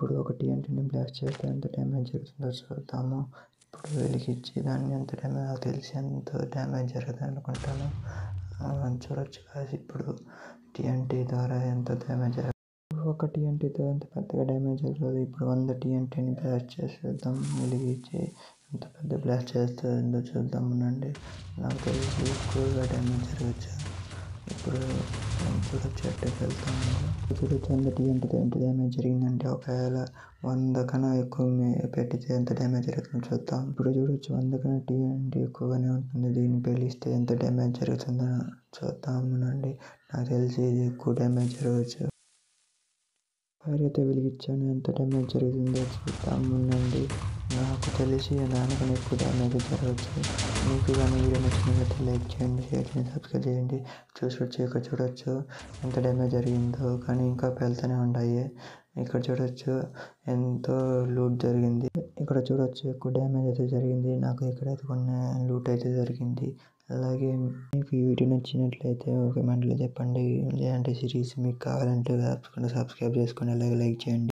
ఇప్పుడు ఒక టీఎన్టీని బ్లాస్ట్ చేస్తే ఎంత డ్యామేజ్ జరుగుతుందో చూద్దాము ఇప్పుడు వెలిగించి దాన్ని ఎంత డ్యామేజ్ నాకు తెలిసి ఎంత డ్యామేజ్ జరగదు అనుకుంటాను చూడొచ్చు guys ఇప్పుడు టీఎన్టీ ద్వారా ఎంత డ్యామేజ్ జరగదు ఒక టీఎన్టీతో ఎంత పెద్దగా డ్యామేజ్ జరగదు ఇప్పుడు వంద టీఎన్టీని బ్లాస్ట్ చేసేద్దాం వెలిగించి ఎంత పెద్ద బ్లాస్ట్ చేస్తుందో చూద్దాం ఉండండి నాకు తెలిసి ఎక్కువగా డ్యామేజ్ జరగచ్చు ఇప్పుడు మనం చూడొచ్చు ఎట్టకి వెళ్తాము చూడొచ్చు వంద టీఎన్టీతో ఎంత డ్యామేజ్ జరిగిందంటే ఒకవేళ వంద కన్నా ఎక్కువ మే- పెట్టితే ఎంత డ్యామేజ్ జరుగుతుందో చూద్దాం ఇప్పుడు చూడొచ్చు వంద కన్నా టీఎన్టీ ఎక్కువగానే ఉంటుంది దీన్ని పేలిస్తే ఎంత డ్యామేజ్ జరుగుతుందో చూద్దాం ఉండండి నాకు తెలిసి ఇది ఎక్కువ డ్యామేజ్ జరగచ్చు ఫైర్ అయితే వెలిగించాను ఎంత డ్యామేజ్ జరుగుతుందో చూద్దాం ఉండండి నాకు తెలిసి దానికన్నా ఎక్కువ డ్యామేజ్ జరగచ్చు మీకు కానీ వీడియో నచ్చినట్లయితే లైక్ చేయండి షేర్ చేయండి సబ్స్క్రైబ్ చేయండి చూసొచ్చు ఇక్కడ చూడొచ్చు ఎంత డ్యామేజ్ జరిగిందో కానీ ఇంకా వెళ్తూనే ఉన్నాయి ఇక్కడ చూడొచ్చు ఎంతో లూట్ జరిగింది ఇక్కడ చూడొచ్చు ఎక్కువ డ్యామేజ్ అయితే జరిగింది నాకు ఇక్కడైతే కొన్ని లూట్ అయితే జరిగింది అలాగే మీకు ఈ వీడియో నచ్చినట్లయితే ఒక మెంటలో చెప్పండి లేదంటే సిరీస్ మీకు కావాలంటే తప్పకుండా సబ్స్క్రైబ్ చేసుకోండి అలాగే లైక్ చేయండి